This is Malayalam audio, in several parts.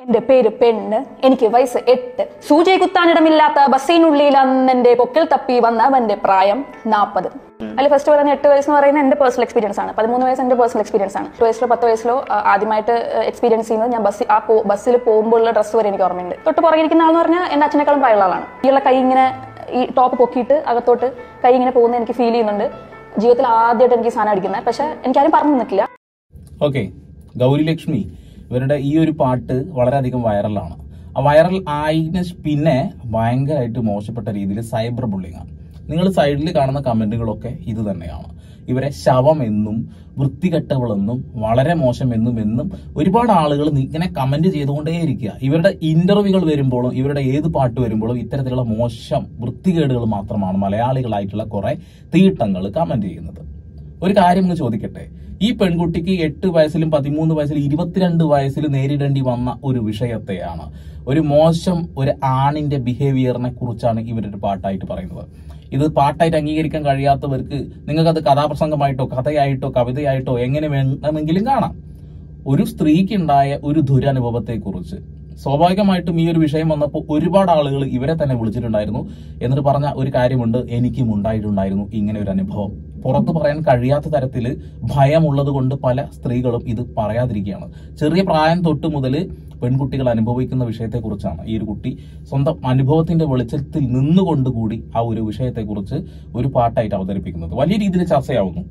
എന്റെ പേര് പെണ്ണ് എനിക്ക് വയസ്സ് എട്ട് സൂചി കുത്താനിടമില്ലാത്ത ബസ്സിനുള്ളിൽ അന്നെന്റെ പൊക്കിൽ തപ്പി വന്നവന്റെ പ്രായം നാൽപ്പത് അതിൽ ഫസ്റ്റ് പറയുന്ന എട്ട് വയസ്സ് എന്ന് പറയുന്നത് എന്റെ പേഴ്സണൽ എക്സ്പീരിയൻസ് ആണ് പതിമൂന്ന് വയസ്സ് എന്റെ പേഴ്സണൽ എക്സ്പീരിയൻസ് ആണ് എട്ട് വയസ്സിലോ പത്ത് വയസ്സിലോ ആ, ആദ്യമായിട്ട് എക്സ്പീരിയൻസ് ചെയ്യുന്നത് ഞാൻ ബസ് ആ ബസ്സിൽ പോകുമ്പോഴുള്ള ഡ്രസ്സ് വരെ എനിക്ക് ഓർമ്മയുണ്ട് തൊട്ട് പുറകിരിക്കുന്ന ആളെന്ന് പറഞ്ഞാൽ എന്റെ അച്ഛനേക്കാളും പ്രായമുള്ള ആളാണ് ഈയുള്ള കൈ ഇങ്ങനെ ഈ ടോപ്പ് പൊക്കിയിട്ട് അകത്തോട്ട് കൈ ഇങ്ങനെ പോകുന്നത് എനിക്ക് ഫീൽ ചെയ്യുന്നുണ്ട് ജീവിതത്തിൽ ആദ്യമായിട്ട് എനിക്ക് ഈ സാധനം അടിക്കുന്നത് പക്ഷെ എനിക്കാരും പറഞ്ഞു നിൽക്കില്ല ഓക്കെ ഗൗരി ലക്ഷ്മി ഇവരുടെ ഈ ഒരു പാട്ട് വളരെയധികം വൈറലാണ് ആ വൈറൽ ആയതിന് പിന്നെ ഭയങ്കരമായിട്ട് മോശപ്പെട്ട രീതിയിൽ സൈബർ ബുള്ളിങ് ആണ് നിങ്ങൾ സൈഡിൽ കാണുന്ന കമന്റുകളൊക്കെ ഇത് തന്നെയാണ് ഇവരെ ശവം എന്നും വൃത്തികെട്ടവളെന്നും വളരെ മോശം എന്നും എന്നും ഒരുപാട് ആളുകൾ ഇങ്ങനെ കമന്റ് ചെയ്തുകൊണ്ടേയിരിക്കുക ഇവരുടെ ഇന്റർവ്യൂകൾ വരുമ്പോഴും ഇവരുടെ ഏത് പാട്ട് വരുമ്പോഴും ഇത്തരത്തിലുള്ള മോശം വൃത്തികേടുകൾ മാത്രമാണ് മലയാളികളായിട്ടുള്ള കുറെ തീട്ടങ്ങൾ കമന്റ് ചെയ്യുന്നത് ഒരു കാര്യം ഒന്ന് ചോദിക്കട്ടെ ഈ പെൺകുട്ടിക്ക് എട്ട് വയസ്സിലും പതിമൂന്ന് വയസ്സിലും ഇരുപത്തിരണ്ട് വയസ്സിലും നേരിടേണ്ടി വന്ന ഒരു വിഷയത്തെയാണ് ഒരു മോശം ഒരു ആണിന്റെ ബിഹേവിയറിനെ കുറിച്ചാണ് ഇവരൊരു പാട്ടായിട്ട് പറയുന്നത് ഇത് പാട്ടായിട്ട് അംഗീകരിക്കാൻ കഴിയാത്തവർക്ക് നിങ്ങൾക്കത് കഥാപ്രസംഗമായിട്ടോ കഥയായിട്ടോ കവിതയായിട്ടോ എങ്ങനെ വേണമെങ്കിലും കാണാം ഒരു സ്ത്രീക്കുണ്ടായ ഒരു ദുരനുഭവത്തെ കുറിച്ച് സ്വാഭാവികമായിട്ടും ഈ ഒരു വിഷയം വന്നപ്പോൾ ഒരുപാട് ആളുകൾ ഇവരെ തന്നെ വിളിച്ചിട്ടുണ്ടായിരുന്നു എന്നിട്ട് പറഞ്ഞ ഒരു കാര്യമുണ്ട് എനിക്കും ഉണ്ടായിട്ടുണ്ടായിരുന്നു ഇങ്ങനെ ഒരു അനുഭവം പുറത്തു പറയാൻ കഴിയാത്ത തരത്തിൽ ഭയമുള്ളത് കൊണ്ട് പല സ്ത്രീകളും ഇത് പറയാതിരിക്കുകയാണ് ചെറിയ പ്രായം തൊട്ട് മുതൽ പെൺകുട്ടികൾ അനുഭവിക്കുന്ന വിഷയത്തെക്കുറിച്ചാണ് ഈ ഒരു കുട്ടി സ്വന്തം അനുഭവത്തിന്റെ വെളിച്ചത്തിൽ നിന്നുകൊണ്ട് കൂടി ആ ഒരു വിഷയത്തെക്കുറിച്ച് ഒരു പാട്ടായിട്ട് അവതരിപ്പിക്കുന്നത് വലിയ രീതിയിൽ ചർച്ചയാവുന്നു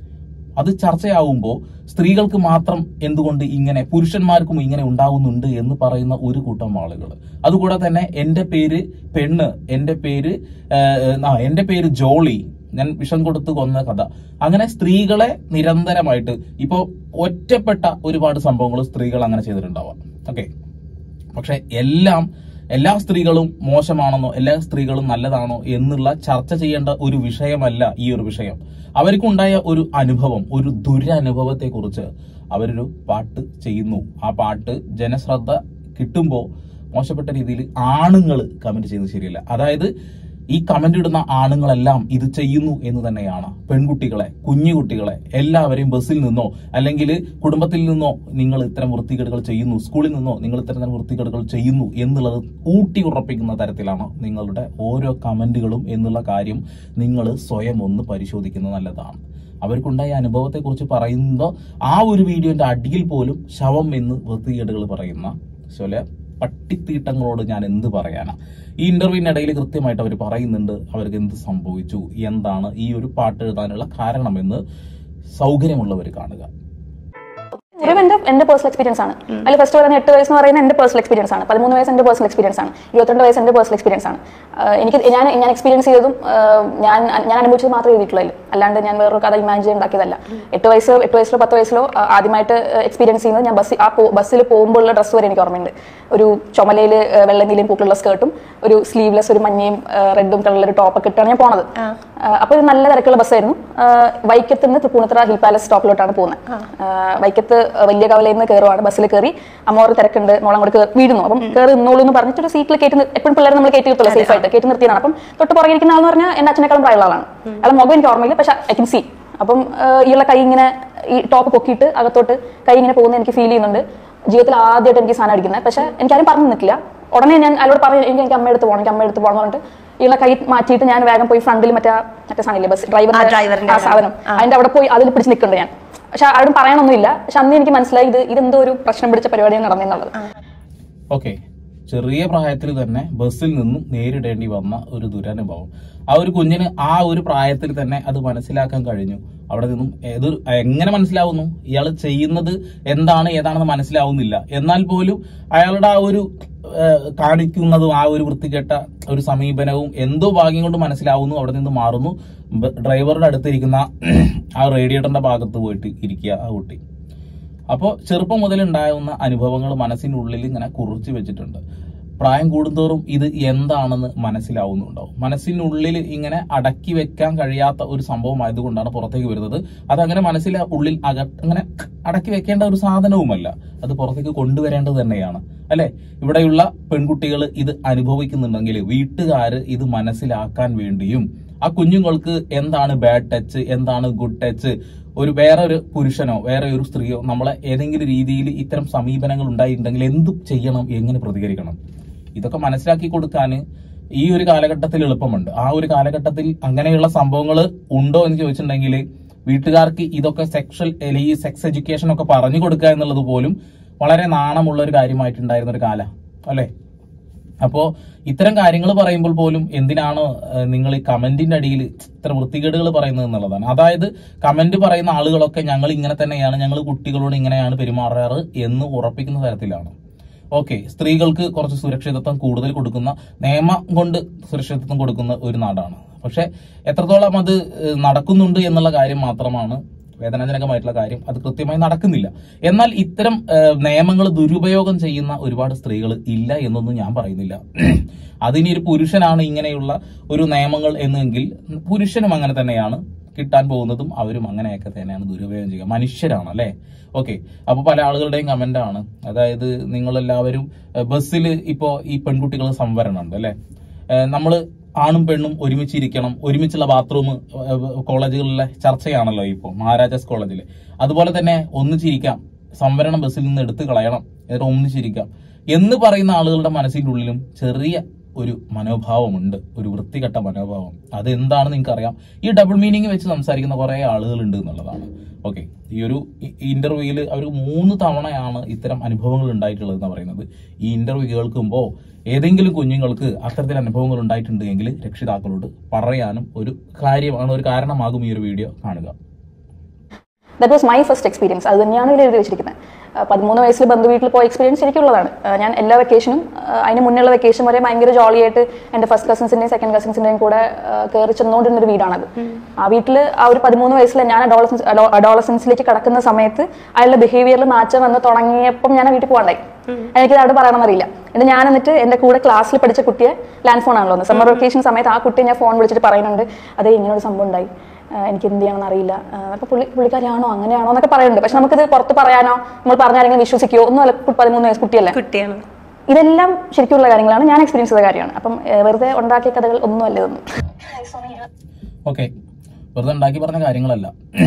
അത് ചർച്ചയാവുമ്പോൾ സ്ത്രീകൾക്ക് മാത്രം എന്തുകൊണ്ട് ഇങ്ങനെ പുരുഷന്മാർക്കും ഇങ്ങനെ ഉണ്ടാവുന്നുണ്ട് എന്ന് പറയുന്ന ഒരു കൂട്ടം ആളുകൾ അതുകൂടാതെ തന്നെ എന്റെ പേര് പെണ്ണ് എന്റെ പേര് ഏഹ്, ആ എന്റെ പേര് ജോളി ഞാൻ വിഷം കൊടുത്ത് കൊന്ന കഥ അങ്ങനെ സ്ത്രീകളെ നിരന്തരമായിട്ട് ഇപ്പോ ഒറ്റപ്പെട്ട ഒരുപാട് സംഭവങ്ങൾ സ്ത്രീകൾ അങ്ങനെ ചെയ്തിട്ടുണ്ടാവാം ഓക്കെ പക്ഷെ എല്ലാം എല്ലാ സ്ത്രീകളും മോശമാണെന്നോ എല്ലാ സ്ത്രീകളും നല്ലതാണോ എന്നുള്ള ചർച്ച ചെയ്യേണ്ട ഒരു വിഷയമല്ല ഈ ഒരു വിഷയം അവർക്കുണ്ടായ ഒരു അനുഭവം ഒരു ദുരനുഭവത്തെ കുറിച്ച് അവരൊരു പാട്ട് ചെയ്യുന്നു ആ പാട്ട് ജനശ്രദ്ധ കിട്ടുമ്പോൾ മോശപ്പെട്ട രീതിയിൽ ആണുങ്ങൾ കമന്റ് ചെയ്യുന്നത് ശരിയല്ല അതായത് ഈ കമന്റ് ഇടുന്ന ആണുങ്ങളെല്ലാം ഇത് ചെയ്യുന്നു എന്ന് തന്നെയാണ് പെൺകുട്ടികളെ കുഞ്ഞുകുട്ടികളെ എല്ലാവരെയും ബസ്സിൽ നിന്നോ അല്ലെങ്കിൽ കുടുംബത്തിൽ നിന്നോ നിങ്ങൾ ഇത്തരം വൃത്തികേടുകൾ ചെയ്യുന്നു സ്കൂളിൽ നിന്നോ നിങ്ങൾ ഇത്തരം വൃത്തികേടുകൾ ചെയ്യുന്നു എന്നുള്ളത് ഊട്ടി ഉറപ്പിക്കുന്ന തരത്തിലാണ് നിങ്ങളുടെ ഓരോ കമന്റുകളും എന്നുള്ള കാര്യം നിങ്ങൾ സ്വയം ഒന്ന് പരിശോധിക്കുന്നത് നല്ലതാണ് അവർക്കുണ്ടായ അനുഭവത്തെക്കുറിച്ച് പറയുമ്പോൾ ആ ഒരു വീഡിയോന്റെ അടിയിൽ പോലും ശവം എന്ന് വൃത്തികേടുകൾ പറയുന്ന ചില പട്ടിത്തീട്ടങ്ങളോട് ഞാൻ എന്ത് പറയാനാ ഈ ഇന്റർവ്യൂവിനിടയിൽ കൃത്യമായിട്ട് അവർ പറയുന്നുണ്ട് അവർക്ക് എന്ത് സംഭവിച്ചു എന്താണ് ഈ ഒരു പാട്ട് എഴുതാനുള്ള കാരണമെന്ന് സൗകര്യമുള്ളവർ കാണുക മുറിവ് എന്റെ എന്റെ പേഴ്സണൽ എക്സ്പീരിയൻസ് ആണ് അതിൽ ഫസ്റ്റ് പറയുന്ന എട്ട് വയസ്സ് എന്ന് പറയുന്നത് എന്റെ പേഴ്സണൽ എക്സ്പീരിയൻസ് ആണ് പതിമൂന്ന് വയസ്സ് എന്റെ പേഴ്സണൽ എക്സ്പീരിയൻസ് ആണ് ഇരുപത്തിരണ്ട് വയസ്സ് എന്റെ പേഴ്സണൽ എക്സ്പീരിയൻസ് ആണ് ആഹ് എനിക്ക് ഞാൻ ഞാൻ എക്സ്പീരിയൻസ് ചെയ്തതും ആഹ് ഞാൻ ഞാൻ അനുഭവിച്ചത് മാത്രമേ എഴുതിയിട്ടുള്ളൂ അല്ലാണ്ട് ഞാൻ വേറൊരു കഥ ഇമാജിൻ ചെയ്ത് ഉണ്ടാക്കിയതല്ല എട്ട് വയസ്സ് എട്ട് വയസ്സിലോ പത്ത് വയസ്സിലോ ആഹ് ആദ്യമായിട്ട് എക്സ്പീരിയൻസ് ചെയ്യുന്നത് ഞാൻ ബസ് ആ ബസ്സിൽ പോകുമ്പോഴുള്ള ഡ്രസ്സ് വരെ എനിക്ക് ഓർമ്മയുണ്ട് ഒരു ചുമലയിൽ വെള്ള നീലയും പൂക്കളുള്ള സ്കേർട്ടും ഒരു സ്ലീവ്ലെസ് ഒരു മഞ്ഞയും റെഡും കളറിൽ ഒരു ടോപ്പൊക്കെ ഇട്ടാണ് ഞാൻ പോണത് അപ്പോൾ ഒരു നല്ല തിരക്കുള്ള ബസ്സായിരുന്നു ആഹ് വൈക്കത്ത് നിന്ന് തൃപ്പൂണിത്തറ ഹിൽ പാലസ് സ്റ്റോപ്പിലോട്ടാണ് പോകുന്നത് ആഹ് വൈക്കത്ത് വലിയ കവലയിൽ നിന്ന് കയറുവാണ് ബസ്സിൽ കയറി അമ്മ ഒരു തിരക്കുണ്ട് മോളെ അങ്ങോട്ട് കയറി വീഴുന്നു അപ്പം കയറി നിന്നോളൂ എന്ന് പറഞ്ഞിട്ട് ഒരു സീറ്റിൽ കയറ്റി നിർ- എപ്പോഴും പിള്ളേരെ നമ്മൾ കയറ്റി നിർത്തുമല്ലോ സേഫ് ആയിട്ട് കയറ്റി നിർത്തിയാണ് അപ്പം തൊട്ട് പുറകിരിക്കുന്ന ആളെന്ന് പറഞ്ഞാൽ എന്റെ അച്ഛനേക്കാളും പ്രായമുള്ള ആളാണ് അയാളെ മുഖം എനിക്ക് ഓർമ്മയില്ല പക്ഷെ ഐ കൻ സി അപ്പം ആഹ് ഈയുള്ള കൈ ഇങ്ങനെ ഈ ടോപ്പ് പൊക്കിയിട്ട് അകത്തോട്ട് കൈ ഇങ്ങനെ പോകുന്നത് എനിക്ക് ഫീൽ ചെയ്യുന്നുണ്ട് ജീവിതത്തിൽ ആദ്യമായിട്ട് എനിക്ക് ഈ സാധനം അടിക്കുന്നത് പക്ഷെ എനിക്കാരും പറഞ്ഞു നിൽക്കില്ല ഉടനെ ഞാൻ അയാളോട് പറഞ്ഞു എനിക്ക് എനിക്ക് അമ്മയെടുത്ത് പോകണം എനിക്ക് അമ്മയെടുത്ത് പോകണം എന്ന് പറഞ്ഞിട്ട് ഈയുള്ള കൈ മാറ്റിയിട്ട് ഞാൻ വേഗം പോയി ഫ്രണ്ടിൽ മറ്റേ മറ്റേ സാധനമില്ലേ ബസ് ആ, driver ഡ്രൈവറിന്റെ ന്റെ ആ സാധനം അതിന്റെ അവിടെ പോയി അതിൽ പിടിച്ച് നിൽക്കുന്നുണ്ട് ഞാൻ പക്ഷെ ആരോടും പറയാനൊന്നുമില്ല പക്ഷെ അന്ന് എനിക്ക് മനസ്സിലായി ഇത് ഇതെന്തോ ഒരു പ്രശ്നം പിടിച്ച പരിപാടിയാണ് നടന്നെന്നുള്ളത് ഓക്കെ ചെറിയ പ്രായത്തിൽ തന്നെ ബസ്സിൽ നിന്നും നേരിടേണ്ടി വന്ന ഒരു ദുരനുഭവം ആ ഒരു കുഞ്ഞിന് ആ ഒരു പ്രായത്തിൽ തന്നെ അത് മനസ്സിലാക്കാൻ കഴിഞ്ഞു അവിടെ നിന്നും ഏത് എങ്ങനെ മനസ്സിലാവുന്നു ഇയാൾ ചെയ്യുന്നത് എന്താണ് ഏതാണെന്ന് മനസ്സിലാവുന്നില്ല എന്നാൽ പോലും അയാളുടെ ആ ഒരു ഏഹ്, കാണിക്കുന്നതും ആ ഒരു വൃത്തികെട്ട ഒരു സമീപനവും എന്തോ ഭാഗ്യം കൊണ്ട് മനസ്സിലാവുന്നു അവിടെ നിന്ന് മാറുന്നു ബ- ഡ്രൈവറുടെ അടുത്തിരിക്കുന്ന ആ റേഡിയേറ്ററിന്റെ ഭാഗത്ത് പോയിട്ട് ഇരിക്കുക ആ കുട്ടി അപ്പോൾ ചെറുപ്പം മുതൽ ഉണ്ടാകുന്ന അനുഭവങ്ങൾ മനസ്സിനുള്ളിൽ ഇങ്ങനെ കുറിച്ച് വെച്ചിട്ടുണ്ട് പ്രായം കൂടുന്തോറും ഇത് എന്താണെന്ന് മനസ്സിലാവുന്നുണ്ടാവും മനസ്സിനുള്ളിൽ ഇങ്ങനെ അടക്കി വെക്കാൻ കഴിയാത്ത ഒരു സംഭവം ആയതുകൊണ്ടാണ് പുറത്തേക്ക് വരുന്നത് അതങ്ങനെ മനസ്സിലെ ഉള്ളിൽ അക അങ്ങനെ അടക്കി വെക്കേണ്ട ഒരു സാധനവുമല്ല അത് പുറത്തേക്ക് കൊണ്ടുവരേണ്ടത് തന്നെയാണ് അല്ലെ ഇവിടെയുള്ള പെൺകുട്ടികൾ ഇത് അനുഭവിക്കുന്നുണ്ടെങ്കിൽ വീട്ടുകാര് ഇത് മനസ്സിലാക്കാൻ വേണ്ടിയും ആ കുഞ്ഞുങ്ങൾക്ക് എന്താണ് ബാഡ് ടച്ച് എന്താണ് ഗുഡ് ടച്ച് ഒരു വേറെ ഒരു പുരുഷനോ വേറെ ഒരു സ്ത്രീയോ നമ്മളെ ഏതെങ്കിലും രീതിയിൽ ഇത്തരം സമീപനങ്ങൾ ഉണ്ടായിട്ടുണ്ടെങ്കിൽ എന്ത് ചെയ്യണം എങ്ങനെ പ്രതികരിക്കണം ഇതൊക്കെ മനസ്സിലാക്കി കൊടുക്കാൻ ഈ ഒരു കാലഘട്ടത്തിൽ എളുപ്പമുണ്ട് ആ ഒരു കാലഘട്ടത്തിൽ അങ്ങനെയുള്ള സംഭവങ്ങൾ ഉണ്ടോ എന്ന് ചോദിച്ചിട്ടുണ്ടെങ്കിൽ വീട്ടുകാർക്ക് ഇതൊക്കെ സെക്ഷൽ ഈ സെക്സ് എഡ്യൂക്കേഷൻ ഒക്കെ പറഞ്ഞു കൊടുക്കുക എന്നുള്ളത് പോലും വളരെ നാണമുള്ള ഒരു കാര്യമായിട്ടുണ്ടായിരുന്ന ഒരു കാല അല്ലെ അപ്പോ ഇത്തരം കാര്യങ്ങൾ പറയുമ്പോൾ പോലും എന്തിനാണ് ഏഹ്, നിങ്ങൾ ഈ കമന്റിന്റെ അടിയിൽ ഇത്ര വൃത്തികേടുകൾ പറയുന്നത് എന്നുള്ളതാണ് അതായത് കമന്റ് പറയുന്ന ആളുകളൊക്കെ ഞങ്ങൾ ഇങ്ങനെ തന്നെയാണ് ഞങ്ങൾ കുട്ടികളോട് ഇങ്ങനെയാണ് പെരുമാറാറ് എന്ന് ഉറപ്പിക്കുന്ന തരത്തിലാണ് ഓക്കെ സ്ത്രീകൾക്ക് കുറച്ച് സുരക്ഷിതത്വം കൂടുതൽ കൊടുക്കുന്ന നിയമം കൊണ്ട് സുരക്ഷിതത്വം കൊടുക്കുന്ന ഒരു നാടാണ് പക്ഷെ എത്രത്തോളം അത് ഏഹ്, നടക്കുന്നുണ്ട് എന്നുള്ള കാര്യം മാത്രമാണ് വേദനാജനകമായിട്ടുള്ള കാര്യം അത് കൃത്യമായി നടക്കുന്നില്ല എന്നാൽ ഇത്തരം നിയമങ്ങൾ ദുരുപയോഗം ചെയ്യുന്ന ഒരുപാട് സ്ത്രീകൾ ഇല്ല എന്നൊന്നും ഞാൻ പറയുന്നില്ല അതിനി ഒരു പുരുഷനാണ് ഇങ്ങനെയുള്ള ഒരു നിയമങ്ങൾ എന്നെങ്കിൽ പുരുഷനും അങ്ങനെ തന്നെയാണ് കിട്ടാൻ പോകുന്നതും അവരും അങ്ങനെയൊക്കെ തന്നെയാണ് ദുരുപയോഗം ചെയ്യുക മനുഷ്യരാണ് അല്ലെ ഓക്കെ അപ്പൊ പല ആളുകളുടെയും കമന്റ് ആണ് അതായത് നിങ്ങളെല്ലാവരും ബസ്സിൽ ഇപ്പോ ഈ പെൺകുട്ടികൾ സംവരണമുണ്ട് അല്ലെ നമ്മൾ ആണും പെണ്ണും ഒരുമിച്ചിരിക്കണം ഒരുമിച്ചുള്ള ബാത്റൂം കോളേജുകളിലെ ചർച്ചയാണല്ലോ ഇപ്പോൾ മഹാരാജാസ് കോളേജിൽ അതുപോലെ തന്നെ ഒന്നിച്ചിരിക്കാം സംവരണം ബസ്സിൽ നിന്ന് എടുത്തു കളയണം എന്നിട്ട് ഒന്നിച്ചിരിക്കാം എന്ന് പറയുന്ന ആളുകളുടെ മനസ്സിന്റെ ഉള്ളിലും ചെറിയ ഒരു മനോഭാവമുണ്ട് ഒരു വൃത്തികെട്ട മനോഭാവം അത് എന്താണെന്ന് നിങ്ങൾക്കറിയാം ഈ ഡബിൾ മീനിങ് വെച്ച് സംസാരിക്കുന്ന കുറെ ആളുകളുണ്ട് എന്നുള്ളതാണ് ഓക്കെ ഈ ഒരു ഇന്റർവ്യൂവിൽ അവർ മൂന്ന് തവണയാണ് ഇത്തരം അനുഭവങ്ങൾ ഉണ്ടായിട്ടുള്ളത് എന്ന് പറയുന്നത് ഈ ഇന്റർവ്യൂ കേൾക്കുമ്പോൾ ഏതെങ്കിലും കുഞ്ഞുങ്ങൾക്ക് അത്തരത്തിൽ അനുഭവങ്ങൾ ഉണ്ടായിട്ടുണ്ട് എങ്കിൽ രക്ഷിതാക്കളോട് പറയാനും ഒരു കാര്യമാണ് ഒരു കാരണമാകും ഈ ഒരു വീഡിയോ കാണുക that was my first experience അത് തന്നെയാണ് ഇതിൽ എഴുതി വെച്ചിരിക്കുന്നത് ആ, പതിമൂന്ന് വയസ്സിൽ ബന്ധു വീട്ടിൽ പോയ എക്സ്പീരിയൻസ് ശരിക്കുള്ളതാണ് ആ, ഞാൻ എല്ലാ വെക്കേഷനും ആ, അതിന് മുന്നുള്ള വെക്കേഷൻ വരെ ഭയങ്കര ജോളിയായിട്ട് എൻ്റെ ഫസ്റ്റ് കസിൻസിൻ്റെയും സെക്കൻഡ് കസിൻസിൻ്റെയും കൂടെ ആ, കയറി ചെന്നുകൊണ്ടിരുന്ന ഒരു വീടാണത് ആ വീട്ടിൽ ആ ഒരു പതിമൂന്ന് വയസ്സിൽ ഞാൻ അഡോളസൻസ് അഡോളസൻസിലേക്ക് കടക്കുന്ന സമയത്ത് അയാളുടെ ബിഹേവിയറിൽ മാറ്റം വന്ന് തുടങ്ങിയപ്പം ഞാൻ ആ വീട്ടിൽ പോകാണ്ടായി എനിക്കത് അവിടെ പറയണമെന്നറിയില്ല എന്നിട്ട് ഞാൻ എന്നിട്ട് എൻ്റെ കൂടെ ക്ലാസ്സിൽ പഠിച്ച കുട്ടിയെ ലാൻഡ് ഫോൺ ആണല്ലോ സമ്മർ വെക്കേഷൻ സമയത്ത് ആ കുട്ടിയെ ഞാൻ ഫോൺ വിളിച്ചിട്ട് പറയുന്നുണ്ട് അതേ ഇങ്ങനെ ഒരു സംഭവം ഉണ്ടായി ആഹ് എനിക്ക് എന്ത് ചെയ്യണമെന്ന് അറിയില്ല അപ്പൊ പുള്ളി പുള്ളിക്കാരിയാണോ അങ്ങനെയാണോ എന്നൊക്കെ പറയുന്നുണ്ട് പക്ഷെ നമുക്കിത് പുറത്ത് പറയാനോ നമ്മൾ പറഞ്ഞാരെങ്കിലും വിശ്വസിക്കുമോ ഒന്നും അല്ല കു- പതിമൂന്ന് വയസ്സ് കുട്ടിയല്ലേ കുട്ടിയാണ് ഇതെല്ലാം ശരിക്കുള്ള കാര്യങ്ങളാണ് ഞാൻ എക്സ്പീരിയൻസ് ചെയ്ത കാര്യമാണ് അപ്പം ഏഹ് വെറുതെ ഉണ്ടാക്കിയ കഥകൾ ഒന്നും അല്ല ഇതൊന്നും ഓക്കെ വെറുതെ ഉണ്ടാക്കി പറഞ്ഞ കാര്യങ്ങളല്ല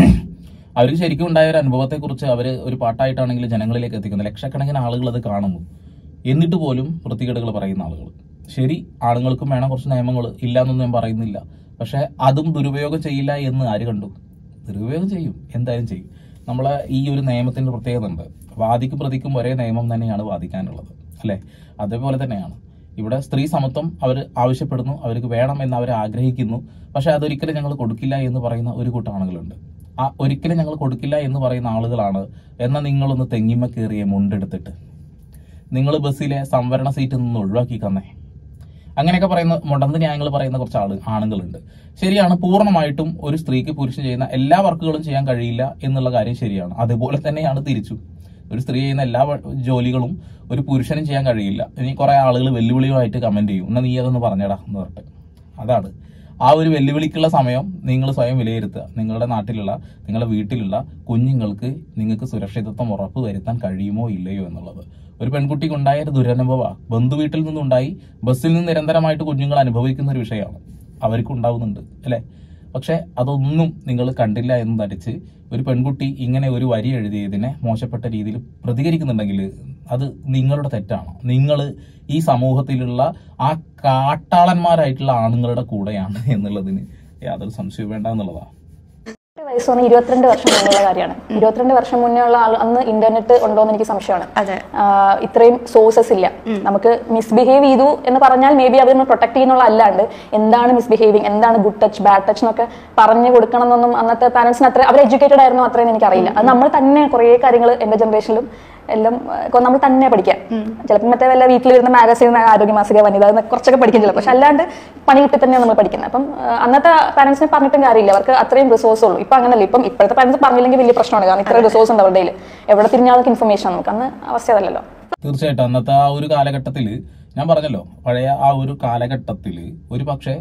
അവർക്ക് ശരിക്കും ഉണ്ടായ ഒരു അനുഭവത്തെ കുറിച്ച് അവർ ഒരു പാട്ടായിട്ടാണെങ്കിൽ ജനങ്ങളിലേക്ക് എത്തിക്കുന്നത് ലക്ഷക്കണക്കിന് ആളുകൾ അത് കാണുന്നു എന്നിട്ട് പോലും വൃത്തികേടുകൾ പറയുന്ന ആളുകൾ ശരി ആണുങ്ങൾക്കും വേണം കുറച്ച് നിയമങ്ങൾ ഇല്ല എന്നൊന്നും ഞാൻ പറയുന്നില്ല പക്ഷെ അതും ദുരുപയോഗം ചെയ്യില്ല എന്ന് ആര് കണ്ടു ദുരുപയോഗം ചെയ്യും എന്തായാലും ചെയ്യും നമ്മളെ ഈ ഒരു നിയമത്തിന്റെ പ്രത്യേകത ഉണ്ട് വാദിക്കും പ്രതിക്കും ഒരേ നിയമം തന്നെയാണ് വാദിക്കാനുള്ളത് അല്ലെ അതേപോലെ തന്നെയാണ് ഇവിടെ സ്ത്രീ സമത്വം അവർ ആവശ്യപ്പെടുന്നു അവർക്ക് വേണം എന്ന് അവർ ആഗ്രഹിക്കുന്നു പക്ഷെ അതൊരിക്കലും ഞങ്ങൾ കൊടുക്കില്ല എന്ന് പറയുന്ന ഒരു കൂട്ടം ആളുകളുണ്ട് ആ ഒരിക്കലും ഞങ്ങൾ കൊടുക്കില്ല എന്ന് പറയുന്ന ആളുകളാണ് എന്നാൽ നിങ്ങളൊന്ന് തെങ്ങിമ്മ കയറിയ മുണ്ടെടുത്തിട്ട് നിങ്ങൾ ബസ്സിലെ സംവരണ സീറ്റിൽ നിന്ന് ഒഴിവാക്കി തന്നെ അങ്ങനെയൊക്കെ പറയുന്ന മുടന്ത് ന്യായങ്ങൾ പറയുന്ന കുറച്ച് ആള് ആണുങ്ങളുണ്ട് ശരിയാണ് പൂർണ്ണമായിട്ടും ഒരു സ്ത്രീക്ക് പുരുഷൻ ചെയ്യുന്ന എല്ലാ വർക്കുകളും ചെയ്യാൻ കഴിയില്ല എന്നുള്ള കാര്യം ശരിയാണ് അതുപോലെ തന്നെയാണ് തിരിച്ചു ഒരു സ്ത്രീ ചെയ്യുന്ന എല്ലാ വ- ജോലികളും ഒരു പുരുഷനും ചെയ്യാൻ കഴിയില്ല ഇനി കുറെ ആളുകൾ വെല്ലുവിളിയുമായിട്ട് കമന്റ് ചെയ്യും എന്നാ നീ അതൊന്ന് പറഞ്ഞടാ എന്ന് പറഞ്ഞിട്ട് അതാണ് ആ ഒരു വെല്ലുവിളിക്കുള്ള സമയം നിങ്ങൾ സ്വയം വിലയിരുത്തുക നിങ്ങളുടെ നാട്ടിലുള്ള നിങ്ങളുടെ വീട്ടിലുള്ള കുഞ്ഞുങ്ങൾക്ക് നിങ്ങൾക്ക് സുരക്ഷിതത്വം ഉറപ്പ് വരുത്താൻ കഴിയുമോ ഇല്ലയോ എന്നുള്ളത് ഒരു പെൺകുട്ടിക്ക് ഉണ്ടായ ഒരു ദുരനുഭവ ബന്ധുവീട്ടിൽ നിന്നുണ്ടായി ബസ്സിൽ നിന്ന് നിരന്തരമായിട്ട് കുഞ്ഞുങ്ങൾ അനുഭവിക്കുന്ന ഒരു വിഷയമാണ് അവർക്ക് ഉണ്ടാവുന്നുണ്ട് അല്ലെ പക്ഷെ അതൊന്നും നിങ്ങൾ കണ്ടില്ല എന്ന് നടിച്ച് ഒരു പെൺകുട്ടി ഇങ്ങനെ ഒരു വരി എഴുതിയതിനെ മോശപ്പെട്ട രീതിയിൽ പ്രതികരിക്കുന്നുണ്ടെങ്കിൽ അത് നിങ്ങളുടെ തെറ്റാണ് നിങ്ങൾ ഈ സമൂഹത്തിലുള്ള ആ കാട്ടാളന്മാരായിട്ടുള്ള ആണുങ്ങളുടെ കൂടെയാണ് എന്നുള്ളതിന് യാതൊരു സംശയവും വേണ്ട എന്നുള്ളതാണ് എട്ട് വയസ്സ് പറഞ്ഞാൽ ഇരുപത്തിരണ്ട് വർഷം മുന്നുള്ള കാര്യമാണ് ഇരുപത്തിരണ്ട് വർഷം മുന്നേ ഉള്ള ആൾ അന്ന് ഇന്റർനെറ്റ് ഉണ്ടോ എന്ന് എനിക്ക് സംശയമാണ് അതെ ആഹ് ഇത്രയും സോഴ്സസ് ഇല്ല നമുക്ക് മിസ്ബിഹേവ് ചെയ്തു എന്ന് പറഞ്ഞാൽ മേ ബി അവർ നമ്മൾ പ്രൊട്ടക്ട് ചെയ്യുന്നുള്ള അല്ലാണ്ട് എന്താണ് മിസ്ബിഹേവിങ് എന്താണ് ഗുഡ് ടച്ച് ബാഡ് ടച്ച് എന്നൊക്കെ പറഞ്ഞു കൊടുക്കണം എന്നൊന്നും അന്നത്തെ പാരന്റ്സിന് അത്ര അവർ എഡ്യൂക്കേറ്റഡ് ആയിരുന്നു അത്രയും എനിക്കറിയില്ല അത് നമ്മൾ തന്നെ കുറേ കാര്യങ്ങൾ എന്റെ ജനറേഷനിലും എല്ലാം ആഹ് നമ്മൾ തന്നെ പഠിക്കാം ചിലപ്പോൾ മറ്റേ വല്ല വീട്ടിൽ വരുന്ന മാഗസീൻ ആരോഗ്യ മാസിക വനിത എന്നൊക്കെ കുറച്ചൊക്കെ പഠിക്കും ചിലപ്പോൾ പക്ഷെ അല്ലാണ്ട് പണി കിട്ടി തന്നെയാണ് നമ്മൾ പഠിക്കുന്നത് അപ്പം ആഹ് അന്നത്തെ പാരന്റ്സിനെ പറഞ്ഞിട്ടും കാര്യമില്ല അവർക്ക് അത്രയും റിസോഴ്സ് ഉള്ളൂ ഇപ്പൊ അങ്ങനല്ല ഇപ്പം ഇപ്പോഴത്തെ പാരന്റ്സ് പറഞ്ഞില്ലെങ്കിൽ വലിയ പ്രശ്നമാണ് കാരണം ഇത്രയും റിസോഴ്സ് ഉണ്ട് അവരുടെ കയ്യിൽ എവിടെ തിരിഞ്ഞാലും ഇൻഫർമേഷൻ നമുക്ക് അന്ന് അവസ്ഥ അതല്ലല്ലോ തീർച്ചയായിട്ടും അന്നത്തെ ആ ഒരു കാലഘട്ടത്തിൽ ഞാൻ പറഞ്ഞല്ലോ പഴയ ആ ഒരു കാലഘട്ടത്തിൽ ഒരു പക്ഷേ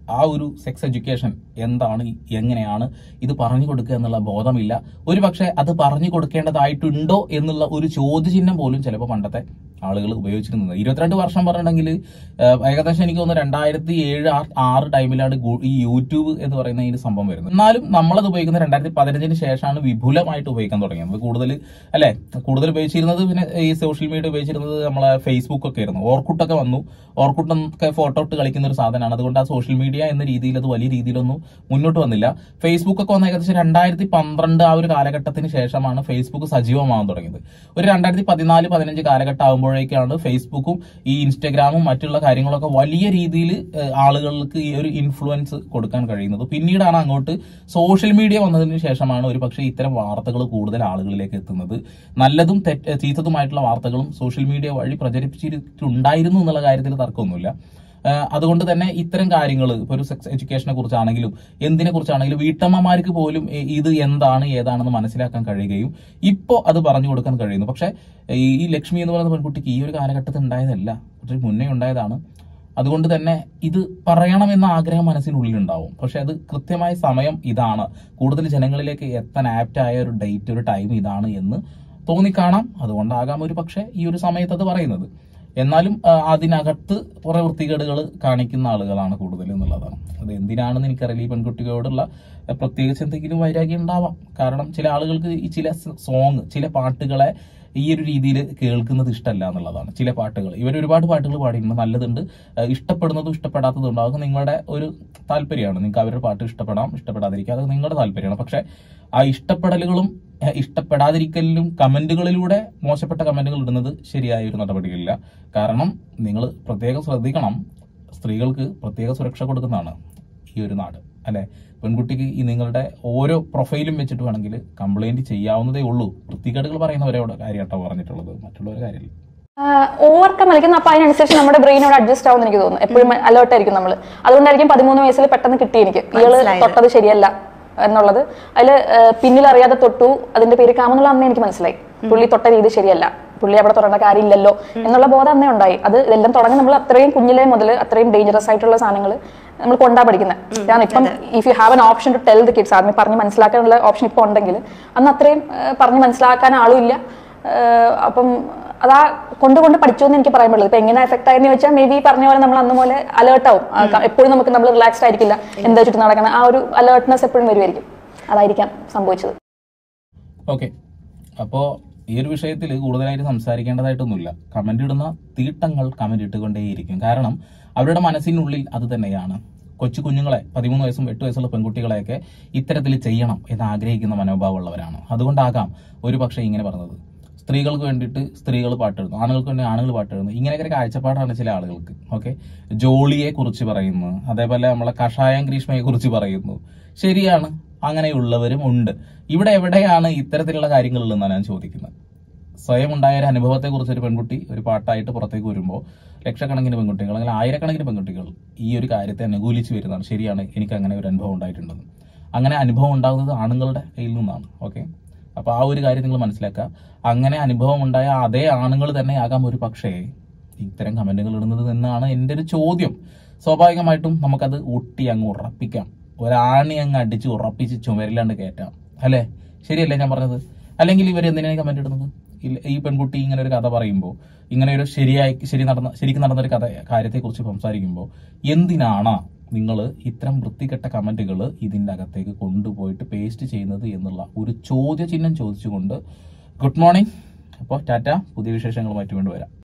ആ ഒരു സെക്സ് എഡ്യൂക്കേഷൻ എന്താണ് എങ്ങനെയാണ് ഇത് പറഞ്ഞു കൊടുക്കുക എന്നുള്ള ബോധമില്ല ഒരു പക്ഷേ അത് പറഞ്ഞു കൊടുക്കേണ്ടതായിട്ടുണ്ടോ എന്നുള്ള ഒരു ചോദ്യചിഹ്നം പോലും ചിലപ്പോൾ പണ്ടത്തെ ആളുകൾ ഉപയോഗിച്ചിരുന്നത് ഇരുപത്തിരണ്ട് വർഷം പറഞ്ഞിട്ടുണ്ടെങ്കിൽ ഏകദേശം എനിക്ക് തോന്നുന്നു രണ്ടായിരത്തി ഏഴ് ആറ് ടൈമിലാണ് ഗു- ഈ യൂട്യൂബ് എന്ന് പറയുന്ന ഈ ഒരു സംഭവം വരുന്നത് എന്നാലും നമ്മളത് ഉപയോഗിക്കുന്നത് രണ്ടായിരത്തി പതിനഞ്ചിന് ശേഷമാണ് വിപുലമായിട്ട് ഉപയോഗിക്കാൻ തുടങ്ങിയത് കൂടുതൽ അല്ലെ കൂടുതൽ ഉപയോഗിച്ചിരുന്നത് പിന്നെ ഈ സോഷ്യൽ മീഡിയ ഉപയോഗിച്ചിരുന്നത് നമ്മളെ ഫേസ്ബുക്ക് ഒക്കെ ആയിരുന്നു ഓർക്കുട്ടൊക്കെ വന്നു ഓർക്കുട്ടൊക്കെ ഫോട്ടോ ഇട്ട് കളിക്കുന്ന ഒരു സാധനമാണ് അതുകൊണ്ട് ആ സോഷ്യൽ മീഡിയ എന്ന രീതിയിൽ അത് വലിയ രീതിയിലൊന്നും മുന്നോട്ട് വന്നില്ല ഫേസ്ബുക്ക് ഒക്കെ വന്ന ഏകദേശം രണ്ടായിരത്തി പന്ത്രണ്ട് ആ ഒരു കാലഘട്ടത്തിന് ശേഷമാണ് ഫേസ്ബുക്ക് സജീവമാകാൻ തുടങ്ങിയത് ഒരു രണ്ടായിരത്തി പതിനാല് പതിനഞ്ച് കാലഘട്ടം ആകുമ്പോഴേക്കാണ് ഫേസ്ബുക്കും ഈ ഇൻസ്റ്റഗ്രാമും മറ്റുള്ള കാര്യങ്ങളൊക്കെ വലിയ രീതിയിൽ ആളുകൾക്ക് ഈ ഒരു ഇൻഫ്ലുവൻസ് കൊടുക്കാൻ കഴിയുന്നത് പിന്നീടാണ് അങ്ങോട്ട് സോഷ്യൽ മീഡിയ വന്നതിന് ശേഷമാണ് ഒരു പക്ഷേ ഇത്തരം വാർത്തകൾ കൂടുതൽ ആളുകളിലേക്ക് എത്തുന്നത് നല്ലതും തെറ്റ് ചീത്തതുമായിട്ടുള്ള വാർത്തകളും സോഷ്യൽ മീഡിയ വഴി പ്രചരിപ്പിച്ചിട്ടുണ്ടായിരുന്നു എന്നുള്ള കാര്യത്തിൽ തർക്കമൊന്നുമില്ല ആഹ് അതുകൊണ്ട് തന്നെ ഇത്തരം കാര്യങ്ങൾ ഇപ്പൊ ഒരു സെക്സ് എഡ്യൂക്കേഷനെ കുറിച്ചാണെങ്കിലും എന്തിനെ കുറിച്ചാണെങ്കിലും വീട്ടമ്മമാർക്ക് പോലും ഇ- ഇത് എന്താണ് ഏതാണെന്ന് മനസ്സിലാക്കാൻ കഴിയുകയും ഇപ്പോൾ അത് പറഞ്ഞു കൊടുക്കാൻ കഴിയുന്നു പക്ഷെ ഈ ഈ ലക്ഷ്മി എന്ന് പറയുന്ന പെൺകുട്ടിക്ക് ഈ ഒരു കാലഘട്ടത്തിൽ ഉണ്ടായതല്ല കുറച്ച് മുന്നേ ഉണ്ടായതാണ് അതുകൊണ്ട് തന്നെ ഇത് പറയണമെന്ന ആഗ്രഹം മനസ്സിനുള്ളിലുണ്ടാവും പക്ഷെ അത് കൃത്യമായ സമയം ഇതാണ് കൂടുതൽ ജനങ്ങളിലേക്ക് എത്താൻ ആപ്റ്റ് ആയ ഒരു ഡേറ്റ് ഒരു ടൈം ഇതാണ് എന്ന് തോന്നിക്കാണാം അതുകൊണ്ടാകാം ഒരു പക്ഷേ ഈ ഒരു സമയത്ത് അത് പറയുന്നത് എന്നാലും ആ, അതിനകത്ത് കുറെ വൃത്തികേടുകൾ കാണിക്കുന്ന ആളുകളാണ് കൂടുതൽ എന്നുള്ളതാണ് അത് എന്തിനാണെന്ന് എനിക്കറിയില്ല ഈ പെൺകുട്ടികളോടുള്ള ആ, പ്രത്യേകിച്ച് എന്തെങ്കിലും വൈരാഗ്യം ഉണ്ടാവാം കാരണം ചില ആളുകൾക്ക് ഈ ചില സോങ് ചില പാട്ടുകളെ ഈ ഒരു രീതിയിൽ കേൾക്കുന്നത് ഇഷ്ടമല്ല എന്നുള്ളതാണ് ചില പാട്ടുകൾ ഇവർ ഒരുപാട് പാട്ടുകൾ പാടിയിട്ടുണ്ട് നല്ലതുണ്ട് ആ, ഇഷ്ടപ്പെടുന്നതും ഇഷ്ടപ്പെടാത്തതും ഉണ്ടാകും അതൊക്കെ നിങ്ങളുടെ ഒരു താല്പര്യമാണ് നിങ്ങൾക്ക് അവരുടെ പാട്ട് ഇഷ്ടപ്പെടാം ഇഷ്ടപ്പെടാതിരിക്കാം അത് നിങ്ങളുടെ താല്പര്യമാണ് പക്ഷെ ആ ഇഷ്ടപ്പെടലുകളും ഏഹ്, ഇഷ്ടപ്പെടാതിരിക്കലിലും കമന്റുകളിലൂടെ മോശപ്പെട്ട കമന്റുകൾ ഇടുന്നത് ശരിയായ ഒരു നടപടിയില്ല കാരണം നിങ്ങൾ പ്രത്യേകം ശ്രദ്ധിക്കണം സ്ത്രീകൾക്ക് പ്രത്യേക സുരക്ഷ കൊടുക്കുന്നതാണ് ഈ ഒരു നാട് അല്ലെ പെൺകുട്ടിക്ക് ഈ നിങ്ങളുടെ ഓരോ പ്രൊഫൈലും വെച്ചിട്ട് വേണമെങ്കിൽ കംപ്ലൈന്റ് ചെയ്യാവുന്നതേ ഉള്ളൂ വൃത്തികേടുകൾ പറയുന്നവരോട് കാര്യമായിട്ടോ പറഞ്ഞിട്ടുള്ളത് മറ്റുള്ളവർ കാര്യമില്ല ഓവർകം കളിക്കുന്ന അപ്പൊ അതിനനുസരിച്ച് നമ്മുടെ ബ്രെയിനോട് അഡ്ജസ്റ്റ് ആവുമെന്ന് എനിക്ക് തോന്നുന്നു എപ്പോഴും അലേർട്ട് ആയിരിക്കും നമ്മൾ അതുകൊണ്ടായിരിക്കും പതിമൂന്ന് വയസ്സിൽ പെട്ടെന്ന് കിട്ടി എനിക്ക് ഇയാള് മനസ്സിലായത്. തൊട്ടത് ശരിയല്ല എന്നുള്ളത് അതിൽ പിന്നിൽ അറിയാതെ തൊട്ടു അതിന്റെ പേര് കാമെന്നുള്ള അന്നേ എനിക്ക് മനസ്സിലായി പുള്ളി തൊട്ട രീതി ശരിയല്ല പുള്ളി അവിടെ തൊടേണ്ട കാര്യമില്ലല്ലോ എന്നുള്ള ബോധം അന്നേ ഉണ്ടായി അത് ഇതെല്ലാം തുടങ്ങി നമ്മൾ അത്രയും കുഞ്ഞിലെ മുതൽ അത്രയും ഡേഞ്ചറസ് ആയിട്ടുള്ള സാധനങ്ങൾ നമ്മൾ കൊണ്ടാ പഠിക്കുന്നത് കാരണം ഇപ്പം if you have an option to tell the kids ആദ്യം പറഞ്ഞ് മനസ്സിലാക്കാനുള്ള ഓപ്ഷൻ ഇപ്പോൾ ഉണ്ടെങ്കിൽ അന്ന് അത്രയും ഏഹ്, പറഞ്ഞ് മനസ്സിലാക്കാൻ ആളും ഇല്ല ഏഹ്, അപ്പം അതാ കൊണ്ടുകൊണ്ട് പഠിച്ചു എന്ന് എനിക്ക് പറയാൻ പറ്റില്ല ഇപ്പൊ എങ്ങനെ എഫക്ട് ആയെന്ന് ചോദിച്ചാൽ മേ ബി പറഞ്ഞ പോലെ നമ്മൾ അന്ന് പോലെ അലേർട്ട് ആവും ആ, ക- എപ്പോഴും നമുക്ക് നമ്മൾ റിലാക്സ്ഡ് ആയിരിക്കില്ല എന്താ ചുറ്റും നടക്കണം ആ ഒരു അലേർട്ട്നെസ് എപ്പോഴും വരുമായിരിക്കും അതായിരിക്കാം സംഭവിച്ചത് ഓക്കെ അപ്പോ ഈ ഒരു വിഷയത്തിൽ കൂടുതലായിട്ട് സംസാരിക്കേണ്ടതായിട്ടൊന്നുമില്ല കമന്റ് ഇടുന്ന തീട്ടങ്ങൾ കമന്റ് ഇട്ടുകൊണ്ടേയിരിക്കും കാരണം അവരുടെ മനസ്സിനുള്ളിൽ അത് തന്നെയാണ് കൊച്ചു കുഞ്ഞുങ്ങളെ പതിമൂന്ന് വയസ്സും എട്ട് വയസ്സുള്ള പെൺകുട്ടികളെയൊക്കെ ഇത്തരത്തിൽ ചെയ്യണം എന്ന് ആഗ്രഹിക്കുന്ന മനോഭാവമുള്ളവരാണ് അതുകൊണ്ടാകാം ഒരു പക്ഷേ ഇങ്ങനെ പറഞ്ഞത് സ്ത്രീകൾക്ക് വേണ്ടിയിട്ട് സ്ത്രീകൾ പാട്ടെഴുതുന്നു ആണുങ്ങൾക്ക് വേണ്ടി ആണുങ്ങൾ പാട്ടെഴുതുന്നു ഇങ്ങനെയൊക്കെ കാഴ്ചപ്പാടാണ് ചില ആളുകൾക്ക് ഓക്കെ ജോളിയെ കുറിച്ച് പറയുന്നു അതേപോലെ നമ്മളെ കഷായം ഗ്രീഷ്മയെ കുറിച്ച് പറയുന്നു ശരിയാണ് അങ്ങനെയുള്ളവരും ഉണ്ട് ഇവിടെ എവിടെയാണ് ഇത്തരത്തിലുള്ള കാര്യങ്ങളുള്ളതെന്നാണ് ഞാൻ ചോദിക്കുന്നത് സ്വയം ഉണ്ടായ ഒരു അനുഭവത്തെ കുറിച്ച് ഒരു പെൺകുട്ടി ഒരു പാട്ടായിട്ട് പുറത്തേക്ക് വരുമ്പോൾ ലക്ഷക്കണക്കിന് പെൺകുട്ടികൾ അല്ലെങ്കിൽ ആയിരക്കണക്കിന് പെൺകുട്ടികൾ ഈ ഒരു കാര്യത്തെ അനുകൂലിച്ച് വരുന്നതാണ് ശരിയാണ് എനിക്ക് അങ്ങനെ ഒരു അനുഭവം ഉണ്ടായിട്ടുണ്ടെന്ന് അങ്ങനെ അനുഭവം ഉണ്ടാകുന്നത് ആണുങ്ങളുടെ കയ്യിൽ നിന്നാണ് ഓക്കെ അപ്പൊ ആ ഒരു കാര്യം നിങ്ങൾ മനസ്സിലാക്കുക അങ്ങനെ അനുഭവം ഉണ്ടായ അതേ ആണുങ്ങൾ തന്നെ ആകാം ഒരു പക്ഷേ ഇത്തരം കമന്റുകൾ ഇടുന്നത് എന്നാണ് എൻ്റെ ഒരു ചോദ്യം സ്വാഭാവികമായിട്ടും നമുക്കത് ഊട്ടി അങ്ങ് ഉറപ്പിക്കാം ഒരാണി അങ്ങ് അടിച്ച് ഉറപ്പിച്ച് ചുമരിലാണ്ട് കയറ്റാം അല്ലേ ശരിയല്ലേ ഞാൻ പറഞ്ഞത് അല്ലെങ്കിൽ ഇവർ എന്തിനാണ് കമന്റ് ഇടുന്നത് ഇല്ല, ഈ പെൺകുട്ടി ഇങ്ങനെ ഒരു കഥ പറയുമ്പോൾ ഇങ്ങനെ ഒരു ശരിയായി ശരി നടന്ന ശരിക്കും നടന്ന ഒരു കഥ കാര്യത്തെക്കുറിച്ച് സംസാരിക്കുമ്പോൾ എന്തിനാണ് നിങ്ങൾ ഇത്തരം വൃത്തികെട്ട കമന്റുകൾ ഇതിന്റെ അകത്തേക്ക് കൊണ്ടുപോയിട്ട് പേസ്റ്റ് ചെയ്യുന്നത് എന്നുള്ള ഒരു ചോദ്യചിഹ്നം ചോദിച്ചുകൊണ്ട് ഗുഡ് മോർണിംഗ് അപ്പോൾ ടാറ്റ പുതിയ വിശേഷങ്ങളുമായിട്ട് വീണ്ടും വരാം